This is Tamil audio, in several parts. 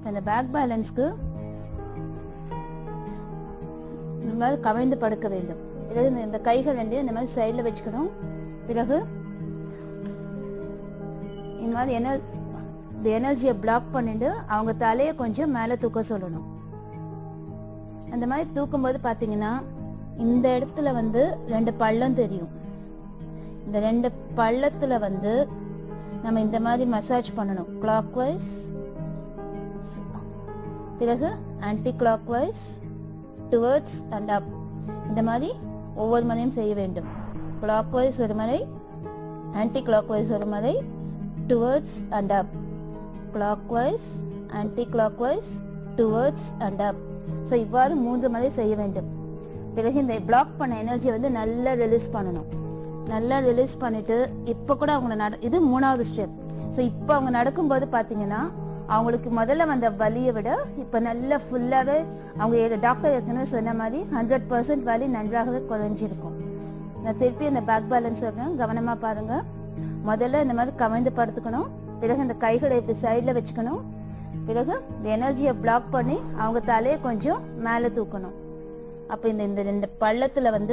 இந்த பேக் பேலன்ஸ்க்கு இந்த மாதிரி கவிழ்ந்து படுக்க வேண்டும் பிறகு இந்த- இந்த கைகள் ரெண்டையும் இந்த மாதிரி சைடுல வச்சுக்கணும் பிறகு இந்த மாதிரி என்ன இந்த எனர்ஜியை பிளாக் பண்ணிட்டு அவங்க தலையை கொஞ்சம் மேல தூக்க சொல்லணும் அந்த மாதிரி தூக்கும்போது பாத்தீங்கன்னா இந்த இடத்துல வந்து ரெண்டு பள்ளம் தெரியும் இந்த ரெண்டு பள்ளத்துல வந்து நம்ம இந்த மாதிரி மசாஜ் பண்ணணும் கிளாக் வைஸ் பிறகு anticlockwise towards and up இந்த மாதிரி ஒவ்வொரு முறையும் செய்ய வேண்டும் கிளாக் வைஸ் ஒரு முறை ஆன்டி கிளாக் வைஸ் ஒரு முறை towards and up clockwise anticlockwise towards and up so இவ்வாறு மூன்று முறை செய்ய வேண்டும் பிறகு இந்த பிளாக் பண்ண எனர்ஜி வந்து நல்லா ரிலீஸ் பண்ணணும் நல்லா ரிலீஸ் பண்ணிட்டு இப்ப கூட அவங்க நட இது மூணாவது ஸ்டெப் ஸோ இப்போ அவங்க நடக்கும்போது பாத்தீங்கன்னா அவங்களுக்கு முதல்ல வந்த வலியை விட இப்ப நல்லா ஃபுல்லாவே அவங்க டாக்டர் ஏற்கனவே சொன்ன மாதிரி ஹண்ட்ரட் பர்சன்ட் வலி நன்றாகவே குறைஞ்சிருக்கும் நான் திருப்பி இந்த பேக் பேலன்ஸ் சொல்றேன் கவனமா பாருங்க முதல்ல இந்த மாதிரி கவிழ்ந்து படுத்துக்கணும் பிறகு இந்த கைகளை இப்படி சைடுல வச்சுக்கணும் பிறகு இந்த எனர்ஜியை பிளாக் பண்ணி அவங்க தலையை கொஞ்சம் மேல தூக்கணும் அப்ப இந்த இந்த ரெண்டு பள்ளத்துல வந்து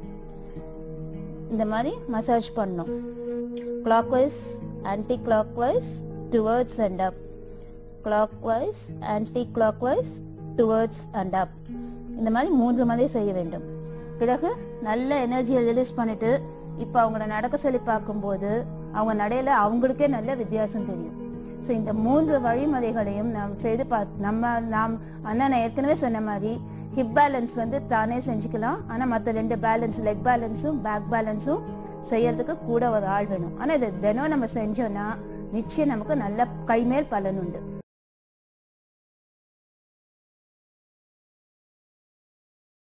இந்த மாதிரி மசாஜ் பண்ணணும் clockwise anticlockwise towards and up clockwise anticlockwise towards and up இந்த மாதிரி மூன்று மாதிரி செய்ய வேண்டும் பிறகு நல்ல எனர்ஜியை ரிலீஸ் பண்ணிட்டு இப்ப அவங்கள நடக்க சொல்லி பார்க்கும்போது அவங்க நடையில அவங்களுக்கே நல்ல வித்தியாசம் தெரியும் ஸோ இந்த மூன்று வழிமுறைகளையும் நாம் செய்து பார்த்து நம்ம நாம் அண்ணா நான் ஏற்கனவே சொன்ன மாதிரி ஹிப் பேலன்ஸ் வந்து தானே செஞ்சுக்கலாம் ஆனா மத்த ரெண்டு பேலன்ஸ் லெக் பேலன்ஸும் பேக் பேலன்ஸும் செய்யறதுக்கு கூட ஒரு ஆள் வேணும் ஆனா இது தினம் நம்ம செஞ்சோம்னா நிச்சயம் நமக்கு நல்ல கைமேல் பலன் உண்டு